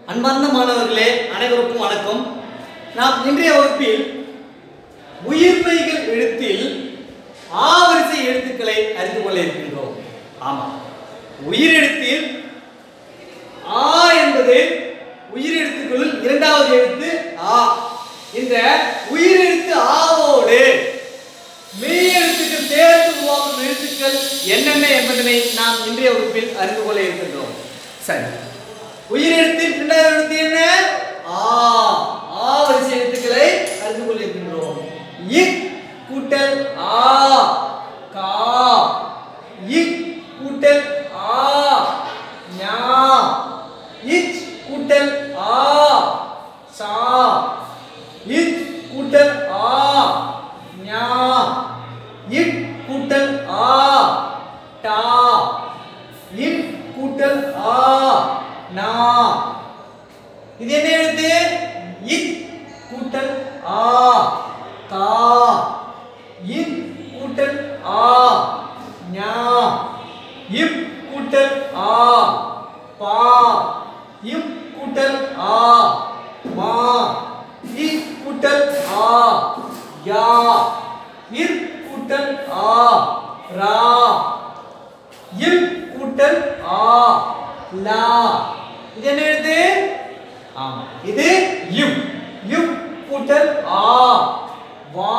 அன்பார்ந்த மாணவர்களே அனைவருக்கும் வணக்கம் நாம் இன்றைய வகுப்பில் உயிர்மெய்கள் எழுத்தில் ஆவரிசை எழுத்துக்களை அறிந்து கொள்ள இருக்கின்றோம் ஆமாம் உயிரெழுத்தில் ஆ என்பது உயிரெழுத்துக்களுள் இரண்டாவது எழுத்து ஆ இந்த உயிரெழுத்து ஆவோடு மெய் எழுத்துக்கள் சேர்த்து உருவாக்கும் எழுத்துக்கள் என்னென்ன என்பதனை நாம் இன்றைய வகுப்பில் அறிந்து கொள்ள இருக்கின்றோம் சரி உயிரெழுத்தில் இரண்டாவது எழுத்து என்ன ஆ ஆ வரிசை எழுத்துக்களை அறிந்து கொள்ள இருக்கின்றோம் இக் கூட்டல் ஆ கா இக் கூட்டல் ஆ ஞா இச் கூட்டல் ஆ சா இச் கூட்டல் ஆ ஞா இட் கூட்டல் ஆ டா இட் கூட்டல் ஆ நா இது என்ன எழுத்து இத் கூட்டல் ஆ கா இத் கூட்டல் ஆ ஞா இப் கூட்டல் ஆ பா இப் கூட்டல் ஆ மா இ கூட்டல் ஆ யா இர் கூட்டல் ஆ ரா இல் கூட்டல் ஆ லா இது என்ன எழுத்து ஆமா இது யும் யும் கூட்டல் ஆ வா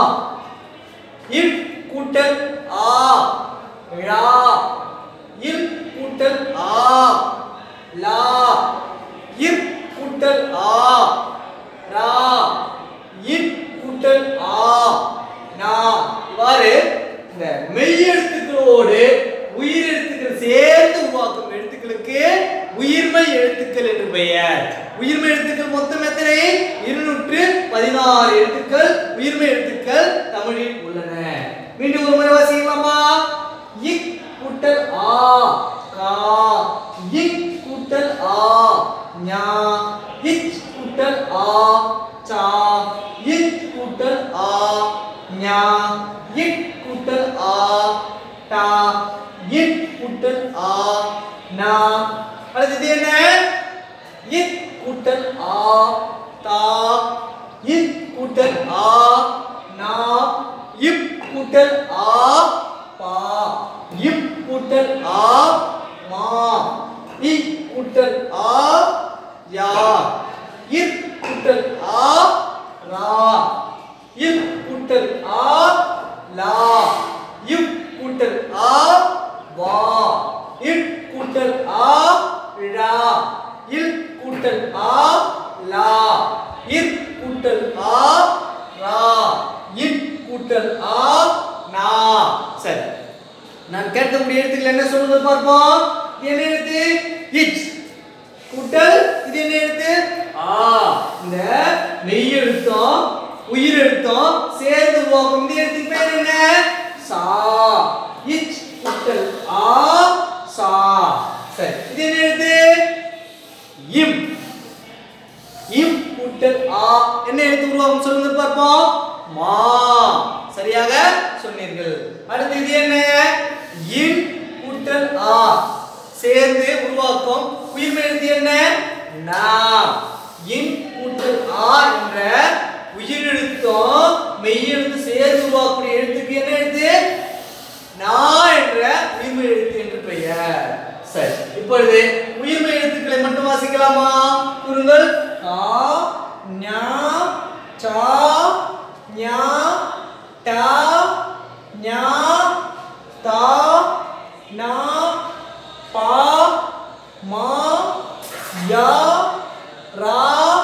இல் கூட்டல் ஆ ழா இல் கூட்டல் ஆ லா இர் கூட்டல் ஆ ரா இன் கூட்டல் ஆ நா இவ்வாறு இந்த மெய் எழுத்துக்களோடு உயிர் எழுத்துக்கள் சேர்ந்து உருவாக்கும் எழுத்துக்களுக்கு உயிர்மை எழுத்துக்கள் என்று பெயர் உயிர்மை எழுத்துக்கள் மொத்தம் எத்தனை இருநூற்று பதினாறு எழுத்துக்கள் உயிர்மை எழுத்துக்கள் தமிழில் உள்ளன மீண்டும் ஒரு முறை வாசிக்கலாமா இக் கூட்டல் ஆ கா இக் கூட்டல் ஆ ஞா இச் கூட்டல் ஆ சா இச் கூட்டல் ஆ ஞா இட் கூட்டல் ஆ டா இட் கூட்டல் ஆ நா அடுத்தது என்ன இத் கூட்டல் ஆ தா இத் கூட்டல் ஆ நா இப் கூட்டல் ஆ பா இப் கூட்டல் ஆ மா இ கூட்டல் ஆ யா இர் கூட்டல் ஆ ரா இர் கூட்டல் ஆ லா இப் கூட்டல் ஆ வா இட் கூட்டல் ஆ ழா இல் கூட்டல் ஆ லா இர் கூட்டல் ஆ ரா இட் கூட்டல் ஆ நா சரி நான் கேட்கக்கூடிய எழுத்துக்கள் என்ன சொல்லுங்க பார்ப்போம் இது என்ன எழுத்து இச் கூட்டல் இது என்ன எழுத்து ஆ இந்த மெய் எழுத்தும் உயிர் எழுத்தும் சேர்ந்து உருவாக்கும் இந்த எழுத்துக்கு பேர் என்ன சா இச் கூட்டல் ஆ சா சரி இது என்ன எழுத்து இம் இம் கூட்டல் ஆ என்ன எழுத்து உருவாகும் சொல்லுங்க பார்ப்போம் மா சரியாக சொன்னீர்கள் அடுத்து இது என்ன இன் கூட்டல் ஆ சேர்ந்து உருவாக்கும் உயிர்மை எழுத்து என்ன நா இன் கூட்டல் ஆ என்ற உயிரெழுத்தும் மெய்யெழுத்து சேர்ந்து உருவாக்கக்கூடிய எழுத்துக்கு என்ன எழுத்து நா என்ற உயிர்மை எழுத்து என்று பெயர் சரி இப்பொழுது உயிர்மை எழுத்துக்களை மட்டும் வாசிக்கலாமா கூறுங்கள் கா ஞா சா ஞா டா ஞா தா நா பா மா யா ரா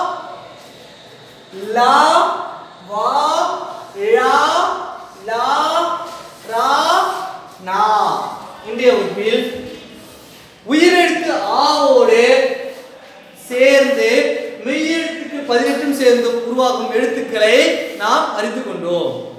லா வா ழா லா ரா நா இன்றைய வகுப்பில் உயிரெழுத்து ஆவோடு சேர்ந்து மெய்யெழுத்துக்கு பதினெட்டும் சேர்ந்து உருவாகும் எழுத்துக்களை நாம் அறிந்து கொண்டோம்